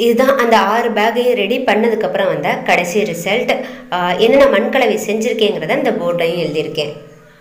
இதுதான் அந்த ஆறு பேக்கையும் ரெடி பண்ணதுக்கப்புறம் வந்த கடைசி ரிசல்ட் என்னென்ன மண்கலவை செஞ்சுருக்கேங்கிறத இந்த போர்டையும் எழுதியிருக்கேன்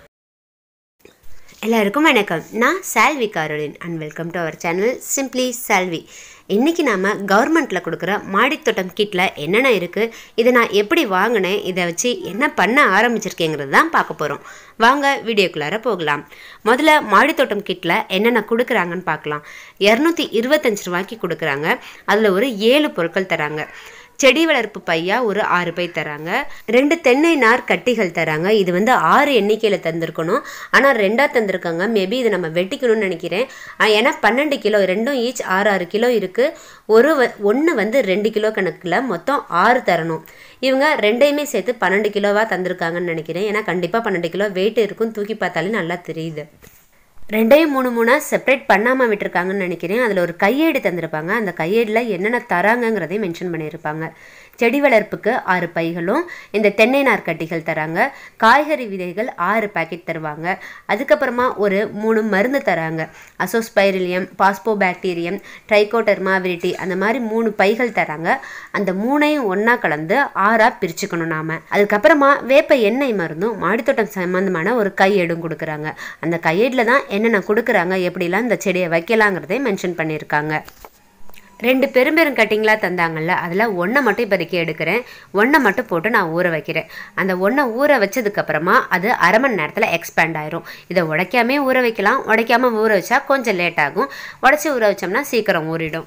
எல்லாருக்கும் வணக்கம் நான் Salvi Caroline and welcome to our channel simply Salvi இன்றைக்கி நாம் கவர்மெண்ட்டில் கொடுக்குற மாடித்தோட்டம் கிட்டில் என்னென்ன இருக்குது இதை நான் எப்படி வாங்கினேன் இதை வச்சு என்ன பண்ண ஆரம்பிச்சிருக்கேங்கிறது தான் பார்க்க போகிறோம் வாங்க வீடியோக்குள்ளார போகலாம் முதல்ல மாடித்தோட்டம் கிட்டில் என்னென்ன கொடுக்குறாங்கன்னு பார்க்கலாம் இரநூத்தி இருபத்தஞ்சு ரூபாய்க்கு கொடுக்குறாங்க அதில் ஒரு ஏழு பொருட்கள் தராங்க செடி வளர்ப்பு பையா ஒரு ஆறு பை தராங்க ரெண்டு தென்னை நார் கட்டிகள் தராங்க இது வந்து ஆறு எண்ணிக்கையில் தந்திருக்கணும் ஆனால் ரெண்டாக தந்திருக்காங்க மேபி இது நம்ம வெட்டிக்கணும்னு நினைக்கிறேன் ஆஹ் ஏன்னா பன்னெண்டு கிலோ ரெண்டும் ஈச் ஆறு ஆறு கிலோ இருக்குது ஒரு வ ஒன்று வந்து ரெண்டு கிலோ கணக்கில் மொத்தம் ஆறு தரணும் இவங்க ரெண்டையுமே சேர்த்து பன்னெண்டு கிலோவாக தந்திருக்காங்கன்னு நினைக்கிறேன் ஏன்னா கண்டிப்பாக பன்னெண்டு கிலோ வெயிட் இருக்கும் தூக்கி பார்த்தாலே நல்லா தெரியுது ரெண்டையும் மூணு மூணாக செப்பரேட் பண்ணாமல் விட்டுருக்காங்கன்னு நினைக்கிறேன் அதில் ஒரு கையேடு தந்திருப்பாங்க அந்த கையேடில் என்னென்ன தராங்கங்கிறதையும் மென்ஷன் பண்ணியிருப்பாங்க செடி வளர்ப்புக்கு ஆறு பைகளும் இந்த தென்னை நார் கட்டிகள் தராங்க காய்கறி விதைகள் ஆறு பாக்கெட் தருவாங்க அதுக்கப்புறமா ஒரு மூணு மருந்து தராங்க அசோஸ்பைரிலியம் பாஸ்போபாக்டீரியம் ட்ரைகோடர்மா விரிட்டி அந்த மாதிரி மூணு பைகள் தராங்க அந்த மூணையும் ஒன்றா கலந்து ஆறாக பிரிச்சுக்கணும் நாம் அதுக்கப்புறமா வேப்ப எண்ணெய் மருந்தும் மாடித்தோட்டம் சம்மந்தமான ஒரு கையேடும் கொடுக்குறாங்க அந்த கையேடில் தான் என்னென்ன கொடுக்குறாங்க எப்படிலாம் இந்த செடியை வைக்கலாங்கிறதையும் மென்ஷன் பண்ணியிருக்காங்க ரெண்டு பெரும்பெரும் கட்டிங்லாம் தந்தாங்கல்ல அதில் ஒன்றை மட்டும் இப்போதைக்கு எடுக்கிறேன் ஒன்றை மட்டும் போட்டு நான் ஊற வைக்கிறேன் அந்த ஒன்றை ஊற வச்சதுக்கப்புறமா அது அரை மணி நேரத்தில் எக்ஸ்பேண்ட் ஆயிரும் இதை உடைக்காமே ஊற வைக்கலாம் உடைக்காம ஊற வச்சா கொஞ்சம் லேட் ஆகும் உடச்சி ஊற வச்சோம்னா சீக்கிரம் ஊறிடும்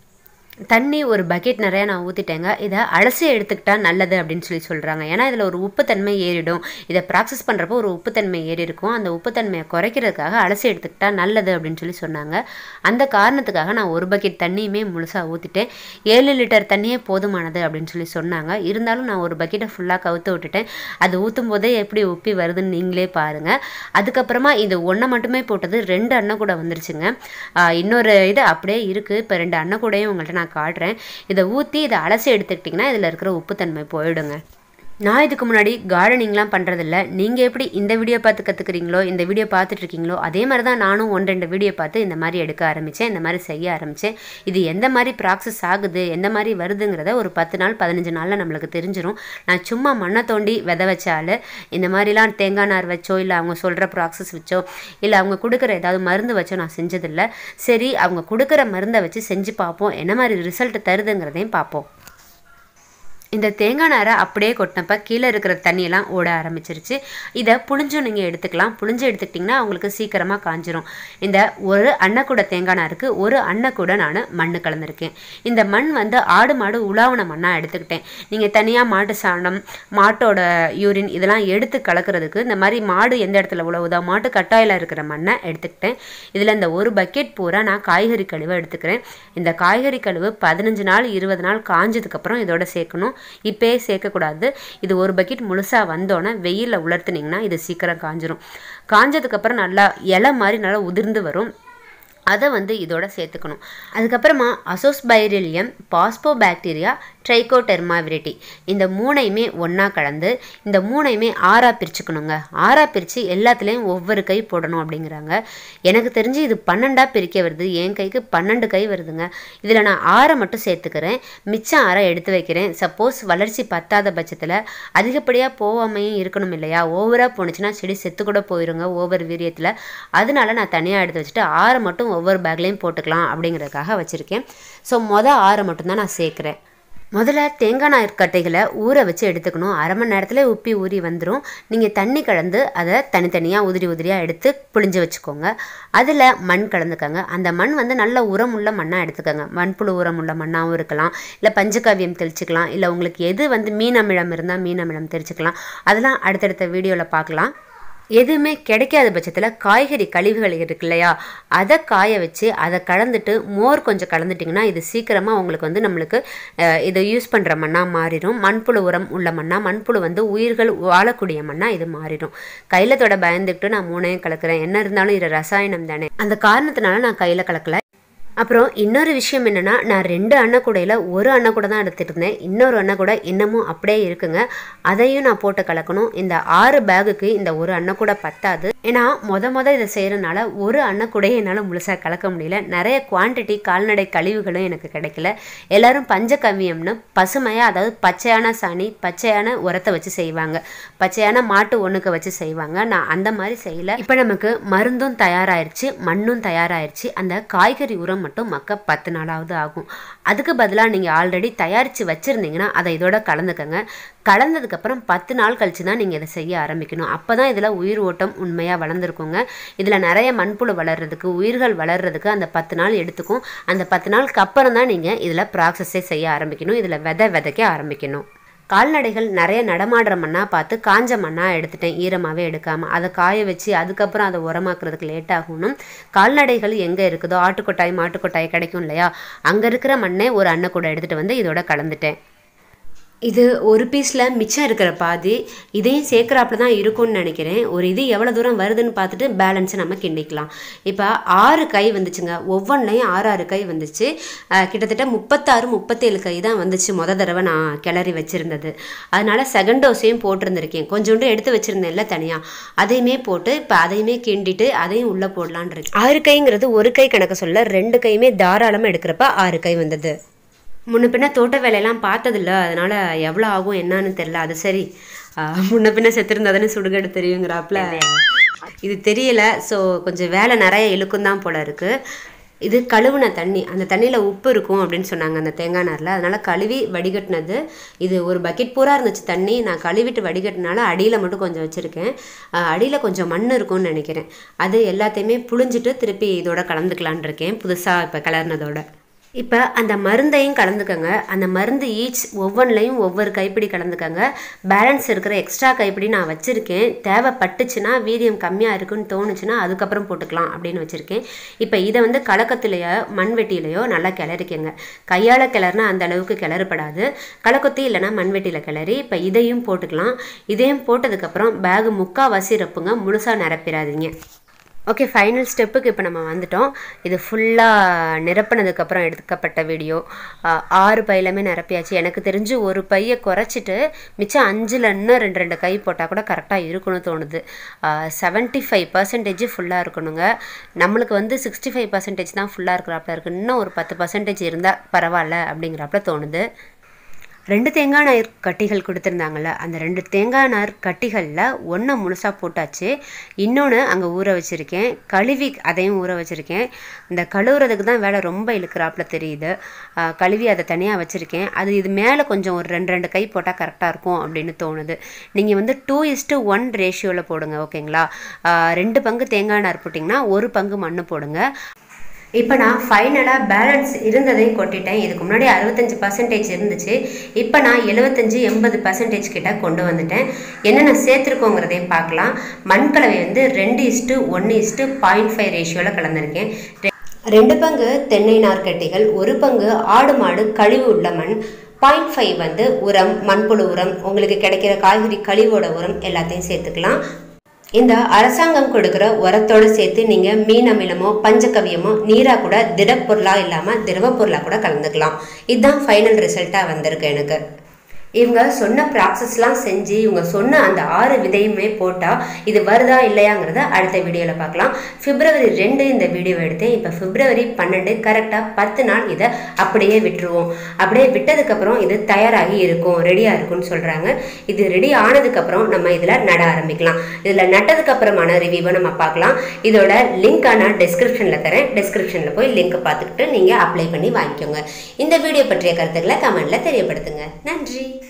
தண்ணி ஒரு பக்கெட் நிறையா நான் ஊற்றிட்டேங்க இதை அலசி எடுத்துக்கிட்டா நல்லது அப்படின்னு சொல்லி சொல்கிறாங்க ஏன்னா இதில் ஒரு உப்புத்தன்மை ஏறிடும் இதை ப்ராசஸ் பண்ணுறப்போ ஒரு உப்புத்தன்மை ஏறி இருக்கும் அந்த உப்புத்தன்மையை குறைக்கிறதுக்காக அலசி எடுத்துக்கிட்டா நல்லது அப்படின்னு சொல்லி சொன்னாங்க அந்த காரணத்துக்காக நான் ஒரு பக்கெட் தண்ணியுமே முழுசாக ஊற்றிட்டேன் ஏழு லிட்டர் தண்ணியே போதுமானது அப்படின்னு சொல்லி சொன்னாங்க இருந்தாலும் நான் ஒரு பக்கெட்டை ஃபுல்லாக கவுத்து விட்டுட்டேன் அது ஊற்றும் போதே எப்படி உப்பி வருதுன்னு நீங்களே பாருங்கள் அதுக்கப்புறமா இது ஒன்றை மட்டுமே போட்டது ரெண்டு அண்ணன் கூட வந்துருச்சுங்க ஆஹ் இன்னொரு இது அப்படியே இருக்குது இப்போ ரெண்டு அண்ணன் கூடயும் உங்கள்கிட்ட நான் காட்டுறேன் இதை ஊற்றி இதை அலசி எடுத்துக்கிட்டிங்கன்னா இதில் இருக்கிற உப்புத்தன்மை போயிடுங்க நான் இதுக்கு முன்னாடி கார்டனிங்லாம் பண்ணுறதில்ல நீங்கள் எப்படி இந்த வீடியோ பார்த்து கற்றுக்குறீங்களோ இந்த வீடியோ பார்த்துட்டு இருக்கீங்களோ அதே மாதிரி தான் நானும் ஒன்று ரெண்டு வீடியோ பார்த்து இந்த மாதிரி எடுக்க ஆரம்பித்தேன் இந்த மாதிரி செய்ய ஆரம்பித்தேன் இது எந்த மாதிரி ப்ராசஸ் ஆகுது எந்த மாதிரி வருதுங்கிறத ஒரு பத்து நாள் பதினஞ்சு நாளில் நம்மளுக்கு தெரிஞ்சிடும் நான் சும்மா மண்ணை தோண்டி விதை வச்சால் இந்த மாதிரிலாம் தேங்காய் நார் வச்சோ இல்லை அவங்க சொல்கிற ப்ராசஸ் வச்சோ இல்லை அவங்க கொடுக்குற ஏதாவது மருந்து வச்சோ நான் செஞ்சதில்லை சரி அவங்க கொடுக்குற மருந்தை வச்சு செஞ்சு பார்ப்போம் என்ன மாதிரி ரிசல்ட் தருதுங்கிறதையும் பார்ப்போம் இந்த தேங்காய் நாரை அப்படியே கொட்டினப்ப கீழே இருக்கிற தண்ணியெல்லாம் ஓட ஆரம்பிச்சிருச்சு இதை புளிஞ்சும் நீங்கள் எடுத்துக்கலாம் புளிஞ்சு எடுத்துக்கிட்டிங்கன்னா உங்களுக்கு சீக்கிரமாக காஞ்சிரும் இந்த ஒரு அன்னக்கூட தேங்காய் நாருக்கு ஒரு அன்னக்கூட நான் மண் கலந்துருக்கேன் இந்த மண் வந்து ஆடு மாடு உலாவன மண்ணாக எடுத்துக்கிட்டேன் நீங்கள் தனியாக மாட்டு சாணம் மாட்டோட யூரின் இதெல்லாம் எடுத்து கலக்கிறதுக்கு இந்த மாதிரி மாடு எந்த இடத்துல உழவுதோ மாட்டு கட்டாயில் இருக்கிற மண்ணை எடுத்துக்கிட்டேன் இதில் இந்த ஒரு பக்கெட் பூரா நான் காய்கறி கழிவை எடுத்துக்கிறேன் இந்த காய்கறி கழிவு பதினஞ்சு நாள் இருபது நாள் காஞ்சதுக்கப்புறம் இதோட சேர்க்கணும் இப்போயே சேர்க்கக்கூடாது இது ஒரு பக்கெட் முழுசாக வந்தோன்னே வெயிலில் உலர்த்துனீங்கன்னா இது சீக்கிரம் காஞ்சிரும் காஞ்சதுக்கப்புறம் நல்லா இலை மாதிரி நல்லா உதிர்ந்து வரும் அதை வந்து இதோட சேர்த்துக்கணும் அதுக்கப்புறமா அசோஸ்பைரிலியம் பாஸ்போபாக்டீரியா ட்ரைகோடெர்மா விரிட்டி இந்த மூணையுமே ஒன்றா கலந்து இந்த மூணையுமே ஆறாக பிரிச்சுக்கணுங்க ஆறாக பிரித்து எல்லாத்துலேயும் ஒவ்வொரு கை போடணும் அப்படிங்கிறாங்க எனக்கு தெரிஞ்சு இது பன்னெண்டாக பிரிக்க வருது என் கைக்கு பன்னெண்டு கை வருதுங்க இதில் நான் ஆறை மட்டும் சேர்த்துக்கிறேன் மிச்சம் ஆறை எடுத்து வைக்கிறேன் சப்போஸ் வளர்ச்சி பத்தாத பட்சத்தில் அதிகப்படியாக போகாமையும் இருக்கணும் இல்லையா ஓவராக போணுச்சுன்னா செடி செத்து கூட போயிருங்க ஓவர் வீரியத்தில் அதனால நான் தனியாக எடுத்து வச்சுட்டு ஆறை மட்டும் ஒவ்வொரு பேக்லேயும் போட்டுக்கலாம் அப்படிங்கிறதுக்காக வச்சுருக்கேன் ஸோ மொதல் ஆறை மட்டும்தான் நான் சேர்க்குறேன் முதல்ல தேங்காய் நார் கட்டைகளை ஊற வச்சு எடுத்துக்கணும் அரை மணி நேரத்தில் உப்பி ஊறி வந்துடும் நீங்கள் தண்ணி கலந்து அதை தனித்தனியாக உதிரி உதிரியாக எடுத்து புளிஞ்சு வச்சுக்கோங்க அதில் மண் கலந்துக்கங்க அந்த மண் வந்து நல்ல உரம் உள்ள மண்ணாக எடுத்துக்கோங்க மண்புழு உரம் உள்ள மண்ணாகவும் இருக்கலாம் இல்லை பஞ்சகாவியம் தெளிச்சுக்கலாம் இல்லை உங்களுக்கு எது வந்து மீன் அமிலம் இருந்தால் மீன் அமிலம் தெளிச்சுக்கலாம் அதெல்லாம் அடுத்தடுத்த வீடியோவில் பார்க்கலாம் எதுவுமே கிடைக்காத பட்சத்தில் காய்கறி கழிவுகள் இருக்கு இல்லையா அதை காய வச்சு அதை கலந்துட்டு மோர் கொஞ்சம் கலந்துட்டிங்கன்னா இது சீக்கிரமாக உங்களுக்கு வந்து நம்மளுக்கு அஹ், இதை யூஸ் பண்ணுற மண்ணாக மாறிடும் மண்புழு உரம் உள்ள மண்ணாக மண்புழு வந்து உயிர்கள் வாழக்கூடிய மண்ணாக இது மாறிடும் கையில் தொட பயந்துக்கிட்டு நான் மூணையும் கலக்கிறேன் என்ன இருந்தாலும் இது ரசாயனம் தானே அந்த காரணத்தினால நான் கையில் கலக்கல அப்புறம் இன்னொரு விஷயம் என்னென்னா நான் ரெண்டு அன்னக்கூடையில் ஒரு அன்னக்கூடை தான் எடுத்துகிட்டு இருந்தேன் இன்னொரு அன்னக்கூடை இன்னமும் அப்படியே இருக்குங்க அதையும் நான் போட்டு கலக்கணும் இந்த ஆறு பேகுக்கு இந்த ஒரு அன்னக்கூடை பத்தாது ஏன்னா மொத மொத இதை செய்கிறனால ஒரு அன்னக்கூடையை என்னால் முழுசாக கலக்க முடியல நிறைய குவான்டிட்டி கால்நடை கழிவுகளும் எனக்கு கிடைக்கல எல்லாரும் பஞ்சகவ்யம்னு பசுமையாக அதாவது பச்சையான சாணி பச்சையான உரத்தை வச்சு செய்வாங்க பச்சையான மாட்டு ஒன்றுக்கு வச்சு செய்வாங்க நான் அந்த மாதிரி செய்யல இப்போ நமக்கு மருந்தும் தயாராயிருச்சு மண்ணும் தயாராயிருச்சு அந்த காய்கறி உரம் மட்டும் மக்க பத்து நாளாவது ஆகும் அதுக்கு பதிலாக நீங்கள் ஆல்ரெடி தயாரித்து வச்சுருந்தீங்கன்னா அதை இதோட கலந்துக்கங்க கலந்ததுக்கப்புறம் பத்து நாள் கழிச்சு தான் நீங்கள் இதை செய்ய ஆரம்பிக்கணும் அப்போ தான் இதில் உயிர் ஓட்டம் உண்மையாக வளர்ந்துருக்குங்க இதில் நிறைய மண்புழு வளர்கிறதுக்கு உயிர்கள் வளர்கிறதுக்கு அந்த பத்து நாள் எடுத்துக்கும் அந்த பத்து நாளுக்கு அப்புறம் தான் நீங்கள் இதில் ப்ராசஸே செய்ய ஆரம்பிக்கணும் இதில் விதை விதைக்க ஆரம்பிக்கணும் கால்நடைகள் நிறைய நடமாடுற மண்ணாக பார்த்து காஞ்ச மண்ணாக எடுத்துட்டேன் ஈரமாகவே எடுக்காமல் அதை காய வச்சு அதுக்கப்புறம் அதை உரமாக்குறதுக்கு லேட் ஆகணும் கால்நடைகள் எங்கே இருக்குதோ ஆட்டுக்கொட்டாய் மாட்டுக்கொட்டாய் கிடைக்கும் இல்லையா அங்கே இருக்கிற மண்ணே ஒரு அன்னை கூட எடுத்துகிட்டு வந்து இதோட கலந்துட்டேன் இது ஒரு பீஸில் மிச்சம் இருக்கிற பாதி இதையும் சேர்க்குறாப்புல தான் இருக்கும்னு நினைக்கிறேன் ஒரு இது எவ்வளோ தூரம் வருதுன்னு பார்த்துட்டு பேலன்ஸை நம்ம கிண்டிக்கலாம் இப்போ ஆறு கை வந்துச்சுங்க ஒவ்வொன்றையும் ஆறு ஆறு கை வந்துச்சு அஹ் கிட்டத்தட்ட முப்பத்தாறு முப்பத்தேழு கை தான் வந்துச்சு முத தடவை நான் கிளறி வச்சுருந்தது அதனால செகண்ட் டோஸையும் போட்டிருந்திருக்கேன் கொஞ்சோண்டு எடுத்து வச்சுருந்தேன்ல தனியாக அதையுமே போட்டு இப்போ அதையுமே கிண்டிட்டு அதையும் உள்ளே போடலான் இருக்கு ஆறு கைங்கிறது ஒரு கை கணக்கு சொல்ல ரெண்டு கையுமே தாராளமாக எடுக்கிறப்ப ஆறு கை வந்தது முன்ன பின்ன தோட்ட வேலையெல்லாம் பார்த்ததில்ல அதனால் எவ்வளோ ஆகும் என்னன்னு தெரில அது சரி ஆஹ் முன்ன பின்ன செத்துருந்தாதானே சுடுகாடு தெரியுங்கிறாப்புல இது தெரியல ஸோ கொஞ்சம் வேலை நிறைய இழுக்கும் தான் போல இருக்குது இது கழுவுன தண்ணி அந்த தண்ணியில் உப்பு இருக்கும் அப்படின்னு சொன்னாங்க அந்த தேங்காய் நாரில் அதனால் கழுவி வடிகட்டினது இது ஒரு பக்கெட் பூரா இருந்துச்சு தண்ணி நான் கழுவிட்டு வடிகட்டினால அடியில் மட்டும் கொஞ்சம் வச்சுருக்கேன் அடியில் கொஞ்சம் மண் இருக்கும்னு நினைக்கிறேன் அது எல்லாத்தையுமே புழிஞ்சிட்டு திருப்பி இதோட கலந்துக்கலான் இருக்கேன் புதுசாக இப்போ கலர்னதோட இப்போ அந்த மருந்தையும் கலந்துக்கங்க அந்த மருந்து ஈச் ஒவ்வொன்றிலையும் ஒவ்வொரு கைப்பிடி கலந்துக்கங்க பேலன்ஸ் இருக்கிற எக்ஸ்ட்ரா கைப்பிடி நான் வச்சுருக்கேன் தேவைப்பட்டுச்சுன்னா வீரியம் கம்மியாக இருக்குன்னு தோணுச்சுன்னா அதுக்கப்புறம் போட்டுக்கலாம் அப்படின்னு வச்சுருக்கேன் இப்போ இதை வந்து கலக்கத்துலேயோ மண்வெட்டியிலையோ நல்லா கிளறிக்கங்க கையால் கிளறுனா அந்த அளவுக்கு கிளறுப்படாது கலக்கொத்தி இல்லைன்னா மண்வெட்டியில் கிளறி இப்போ இதையும் போட்டுக்கலாம் இதையும் போட்டதுக்கப்புறம் பேகு முக்கால்வாசி ரப்புங்க முழுசாக நிரப்பிடாதீங்க ஓகே ஃபைனல் ஸ்டெப்புக்கு இப்போ நம்ம வந்துட்டோம் இது ஃபுல்லாக நிரப்பினதுக்கப்புறம் எடுக்கப்பட்ட வீடியோ ஆஹ் ஆறு பையிலுமே நிரப்பியாச்சு எனக்கு தெரிஞ்சு ஒரு பையை குறைச்சிட்டு மிச்சம் அஞ்சில் இன்னும் ரெண்டு ரெண்டு கை போட்டால் கூட கரெக்டாக இருக்குன்னு தோணுது செவன்ட்டி ஃபைவ் பர்சன்டேஜ் ஃபுல்லாக இருக்கணுங்க நம்மளுக்கு வந்து சிக்ஸ்டி ஃபைவ் பர்சன்டேஜ் தான் ஃபுல்லாக இருக்கிறாப்புல இருக்குது இன்னும் ஒரு பத்து பர்சன்டேஜ் இருந்தால் பரவாயில்ல அப்படிங்கிறாப்புல தோணுது ரெண்டு தேங்காய் நார் கட்டிகள் கொடுத்துருந்தாங்கல்ல அந்த ரெண்டு தேங்காய் நார் கட்டிகளில் ஒன்று முழுசாக போட்டாச்சு இன்னொன்று அங்கே ஊற வச்சுருக்கேன் கழுவி அதையும் ஊற வச்சுருக்கேன் இந்த கழுவுறதுக்கு தான் வேலை ரொம்ப இழுக்கிறாப்புல தெரியுது ஆஹ் கழுவி அதை தனியாக வச்சுருக்கேன் அது இது மேலே கொஞ்சம் ஒரு ரெண்டு ரெண்டு கை போட்டால் கரெக்டாக இருக்கும் அப்படின்னு தோணுது நீங்கள் வந்து டூ இஸ்ட்டு ஒன் ரேஷியோவில் போடுங்க ஓகேங்களா ஆஹ் ரெண்டு பங்கு தேங்காய் நார் போட்டிங்கன்னா ஒரு பங்கு மண் போடுங்க இப்போ நான் ஃபைனலாக பேலன்ஸ் இருந்ததையும் கொட்டிட்டேன் இதுக்கு முன்னாடி அறுபத்தஞ்சு பர்சன்டேஜ் இருந்துச்சு இப்போ நான் எழுபத்தஞ்சு எண்பது பர்சன்டேஜ் கிட்ட கொண்டு வந்துட்டேன் என்னென்ன சேர்த்துருக்கோங்கிறதையும் பார்க்கலாம் மண்கலவை வந்து ரெண்டு இஸ்ட்டு ஒன்று இஸ்ட்டு பாயிண்ட் ஃபைவ் ரேஷியோவில் கலந்துருக்கேன் ரெ- ரெண்டு பங்கு தென்னை நார்க்கட்டிகள் ஒரு பங்கு ஆடு மாடு கழிவு உள்ள மண் பாயிண்ட் ஃபைவ் வந்து உரம் மண்புழு உரம் உங்களுக்கு கிடைக்கிற காய்கறி கழிவோட உரம் எல்லாத்தையும் சேர்த்துக்கலாம் இந்த அரசாங்கம் கொடுக்குற உரத்தோட சேர்த்து நீங்கள் மீன் அமிலமோ பஞ்சகவியமோ நீராக கூட திடப்பொருளாக இல்லாமல் திரவ பொருளாக கூட கலந்துக்கலாம் இதுதான் ஃபைனல் ரிசல்ட்டாக வந்திருக்கு எனக்கு இவங்க சொன்ன ப்ராசஸ்லாம் செஞ்சு இவங்க சொன்ன அந்த ஆறு விதையுமே போட்டால் இது வருதா இல்லையாங்கிறத அடுத்த வீடியோவில் பார்க்கலாம் பிப்ரவரி ரெண்டு இந்த வீடியோ எடுத்தேன் இப்போ பிப்ரவரி பன்னெண்டு கரெக்டாக பத்து நாள் இதை அப்படியே விட்டுருவோம் அப்படியே விட்டதுக்கப்புறம் இது தயாராகி இருக்கும் ரெடியாக இருக்கும்னு சொல்கிறாங்க இது ரெடி ஆனதுக்கப்புறம் நம்ம இதில் நட ஆரம்பிக்கலாம் இதில் நட்டதுக்கப்புறமான ரிவ்யூவை நம்ம பார்க்கலாம் இதோட லிங்க்கை நான் டிஸ்கிரிப்ஷனில் தரேன் டிஸ்கிரிப்ஷனில் போய் லிங்க்கை பார்த்துக்கிட்டு நீங்கள் அப்ளை பண்ணி வாங்கிக்கோங்க இந்த வீடியோ பற்றிய கருத்துக்களை கமெண்ட்டில் தெரியப்படுத்துங்க நன்றி